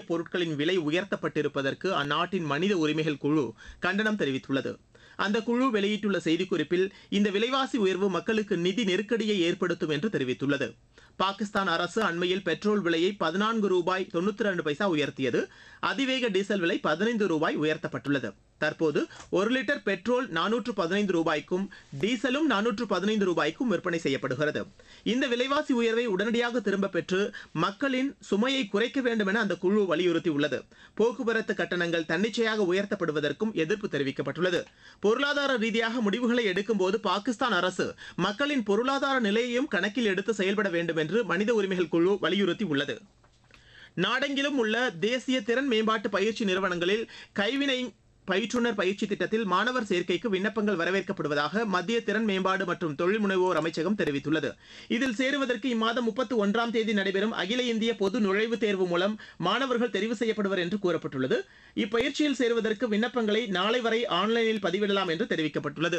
பொருட்களின் விலை உயர்த்தப்பட்டிருப்பதற்கு அந்நாட்டின் மனித உரிமைகள் குழு கண்டனம் தெரிவித்துள்ளது அந்த குழு வெளியிட்டுள்ள செய்திக்குறிப்பில் இந்த விலைவாசி உயர்வு மக்களுக்கு நிதி நெருக்கடியை ஏற்படுத்தும் என்று தெரிவித்துள்ளது பாகிஸ்தான் அரசு அண்மையில் பெட்ரோல் விலையை பதினான்கு ரூபாய் தொண்ணூத்தி ரெண்டு பைசா உயர்த்தியது அதிவேக டீசல் விலை பதினைந்து ரூபாய் உயர்த்தப்பட்டுள்ளது தற்போது ஒரு லிட்டர் பெட்ரோல் நானூற்று பதினைந்து ரூபாய்க்கும் டீசலும் நானூற்று பதினைந்து ரூபாய்க்கும் விற்பனை செய்யப்படுகிறது இந்த விலைவாசி உயர்வை உடனடியாக திரும்பப் பெற்று மக்களின் சுமையை குறைக்க வேண்டும் என அந்த குழு வலியுறுத்தியுள்ளது போக்குவரத்து கட்டணங்கள் தன்னிச்சையாக உயர்த்தப்படுவதற்கும் எதிர்ப்பு தெரிவிக்கப்பட்டுள்ளது பொருளாதார ரீதியாக முடிவுகளை எடுக்கும்போது பாகிஸ்தான் அரசு மக்களின் பொருளாதார நிலையையும் கணக்கில் எடுத்து செயல்பட வேண்டும் என்று மனித உரிமைகள் குழு வலியுறுத்தியுள்ளது நாடெங்கிலும் உள்ள தேசிய திறன் மேம்பாட்டு பயிற்சி நிறுவனங்களில் கைவினை பயிற்றுனர் பயிற்சி திட்டத்தில் மாணவர் சேர்க்கைக்கு விண்ணப்பங்கள் வரவேற்கப்படுவதாக மத்திய திறன் மேம்பாடு மற்றும் தொழில் முனைவோர் அமைச்சகம் தெரிவித்துள்ளது இதில் சேருவதற்கு இம்மாதம் முப்பத்தி ஒன்றாம் தேதி நடைபெறும் அகில இந்திய பொது நுழைவுத் தேர்வு மூலம் மாணவர்கள் தெரிவு செய்யப்படுவர் என்று கூறப்பட்டுள்ளது இப்பயிற்சியில் சேருவதற்கு விண்ணப்பங்களை நாளை வரை ஆன்லைனில் பதிவிடலாம் என்று தெரிவிக்கப்பட்டுள்ளது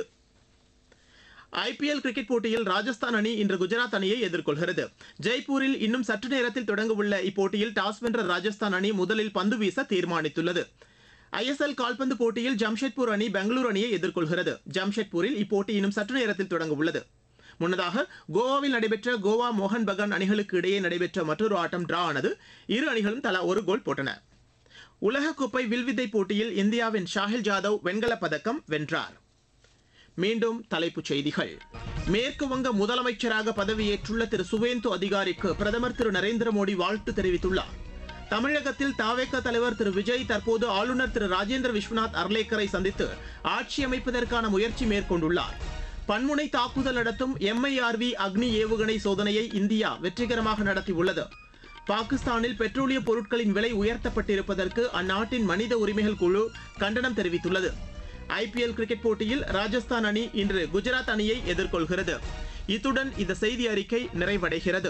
ஐபிஎல் கிரிக்கெட் போட்டியில் ராஜஸ்தான் அணி இன்று குஜராத் அணியை எதிர்கொள்கிறது ஜெய்ப்பூரில் இன்னும் சற்று நேரத்தில் தொடங்கவுள்ள இப்போட்டியில் டாஸ் வென்ற ராஜஸ்தான் அணி முதலில் பந்து வீச தீர்மானித்துள்ளது ஐஎஸ்எல் கால்பந்து போட்டியில் ஜம்ஷெட்பூர் அணி பெங்களூரு அணியை எதிர்கொள்கிறது ஜம்ஷெட்பூரில் இப்போட்டி இன்னும் சற்று நேரத்தில் தொடங்க உள்ளது முன்னதாக கோவாவில் நடைபெற்ற கோவா மோகன் பகான் அணிகளுக்கு இடையே நடைபெற்ற மற்றொரு ஆட்டம் டிரா ஆனது இரு அணிகளும் தலா ஒரு கோல் போட்டன உலகக்கோப்பை வில்வித்தை போட்டியில் இந்தியாவின் ஷாஹில் ஜாதவ் வெண்கலப் பதக்கம் வென்றார் மீண்டும் தலைப்புச் செய்திகள் மேற்கு வங்க முதலமைச்சராக பதவியேற்றுள்ள திரு சுவேந்து அதிகாரிக்கு பிரதமர் திரு நரேந்திர மோடி வாழ்த்து தெரிவித்துள்ளார் தமிழகத்தில் தாவேக தலைவர் திரு விஜய் தற்போது ஆளுநர் திரு ராஜேந்திர விஸ்வநாத் அர்லேக்கரை சந்தித்து ஆட்சி அமைப்பதற்கான முயற்சி மேற்கொண்டுள்ளார் பன்முனை தாக்குதல் நடத்தும் எம்ஐஆர்வி அக்னி ஏவுகணை சோதனையை இந்தியா வெற்றிகரமாக நடத்தியுள்ளது பாகிஸ்தானில் பெட்ரோலிய பொருட்களின் விலை உயர்த்தப்பட்டிருப்பதற்கு அந்நாட்டின் மனித உரிமைகள் குழு கண்டனம் தெரிவித்துள்ளது ஐபிஎல் கிரிக்கெட் போட்டியில் ராஜஸ்தான் அணி இன்று குஜராத் அணியை எதிர்கொள்கிறது இத்துடன் இந்த செய்தி அறிக்கை நிறைவடைகிறது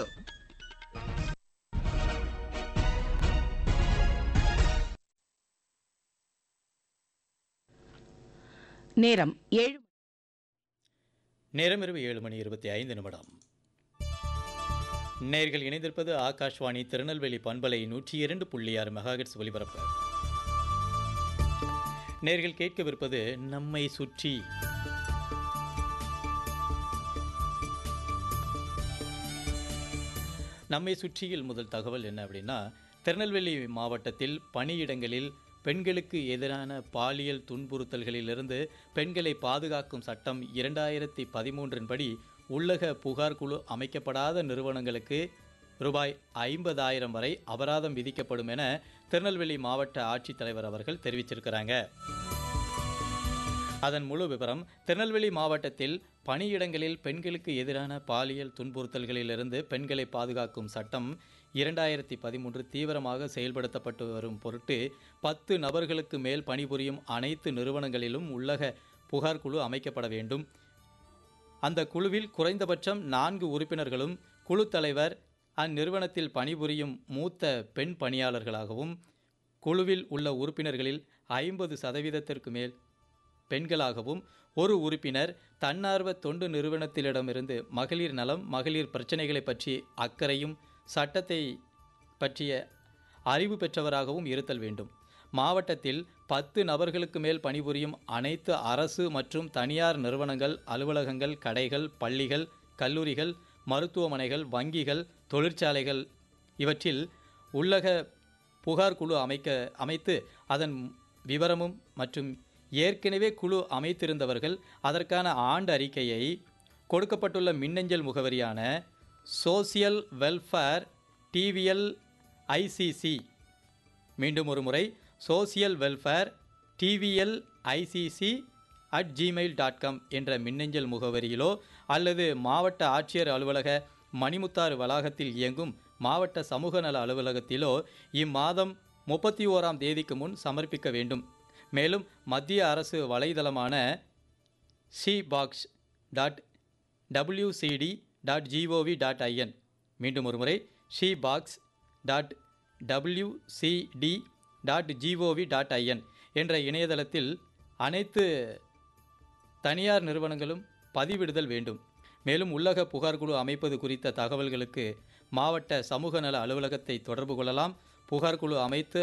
நேரம் ஏழு நேரம் இரவு ஏழு மணி இருபத்தி ஐந்து நிமிடம் நேர்கள் இணைந்திருப்பது ஆகாஷ்வாணி திருநெல்வேலி பண்பலை நூற்றி இரண்டு புள்ளி ஆறு மெகாஹெட்ஸ் ஒலிபரப்பு நேர்கள் கேட்கவிருப்பது நம்மை சுற்றி நம்மை சுற்றியில் முதல் தகவல் என்ன அப்படின்னா திருநெல்வேலி மாவட்டத்தில் பணியிடங்களில் பெண்களுக்கு எதிரான பாலியல் துன்புறுத்தல்களிலிருந்து பெண்களை பாதுகாக்கும் சட்டம் இரண்டாயிரத்தி பதிமூன்றின் படி உள்ளக புகார் குழு அமைக்கப்படாத நிறுவனங்களுக்கு ரூபாய் ஐம்பதாயிரம் வரை அபராதம் விதிக்கப்படும் என திருநெல்வேலி மாவட்ட ஆட்சித்தலைவர் அவர்கள் தெரிவிச்சிருக்கிறாங்க அதன் முழு விவரம் திருநெல்வேலி மாவட்டத்தில் பணியிடங்களில் பெண்களுக்கு எதிரான பாலியல் துன்புறுத்தல்களிலிருந்து பெண்களை பாதுகாக்கும் சட்டம் இரண்டாயிரத்தி பதிமூன்று தீவிரமாக செயல்படுத்தப்பட்டு வரும் பொருட்டு பத்து நபர்களுக்கு மேல் பணிபுரியும் அனைத்து நிறுவனங்களிலும் உள்ளக புகார் குழு அமைக்கப்பட வேண்டும் அந்த குழுவில் குறைந்தபட்சம் நான்கு உறுப்பினர்களும் குழு தலைவர் அந்நிறுவனத்தில் பணிபுரியும் மூத்த பெண் பணியாளர்களாகவும் குழுவில் உள்ள உறுப்பினர்களில் ஐம்பது சதவீதத்திற்கு மேல் பெண்களாகவும் ஒரு உறுப்பினர் தன்னார்வ தொண்டு நிறுவனத்திலிடமிருந்து மகளிர் நலம் மகளிர் பிரச்சனைகளை பற்றி அக்கறையும் சட்டத்தை பற்றிய அறிவு பெற்றவராகவும் இருத்தல் வேண்டும் மாவட்டத்தில் பத்து நபர்களுக்கு மேல் பணிபுரியும் அனைத்து அரசு மற்றும் தனியார் நிறுவனங்கள் அலுவலகங்கள் கடைகள் பள்ளிகள் கல்லூரிகள் மருத்துவமனைகள் வங்கிகள் தொழிற்சாலைகள் இவற்றில் உள்ளக புகார் குழு அமைக்க அமைத்து அதன் விவரமும் மற்றும் ஏற்கனவே குழு அமைத்திருந்தவர்கள் அதற்கான ஆண்டு அறிக்கையை கொடுக்கப்பட்டுள்ள மின்னஞ்சல் முகவரியான சோசியல் வெல்ஃபேர் டிவிஎல் ஐசிசி மீண்டும் ஒரு முறை social welfare TVL ICC at Gmail dot com என்ற மின்னஞ்சல் முகவரியிலோ அல்லது மாவட்ட ஆட்சியர் அலுவலக மணிமுத்தாறு வளாகத்தில் இயங்கும் மாவட்ட சமூக நல அலுவலகத்திலோ இம்மாதம் முப்பத்தி ஓராம் தேதிக்கு முன் சமர்ப்பிக்க வேண்டும் மேலும் மத்திய அரசு வலைதளமான she box dot WCD dot GOV dot IN மீண்டும் ஒரு முறை she box dot WCD dot GOV dot IN என்ற இணையதளத்தில் அனைத்து தனியார் நிறுவனங்களும் பதிவிடுதல் வேண்டும் மேலும் உள்ளக புகார் குழு அமைப்பது குறித்த தகவல்களுக்கு மாவட்ட சமூக நல அலுவலகத்தை தொடர்பு கொள்ளலாம் புகார் குழு அமைத்து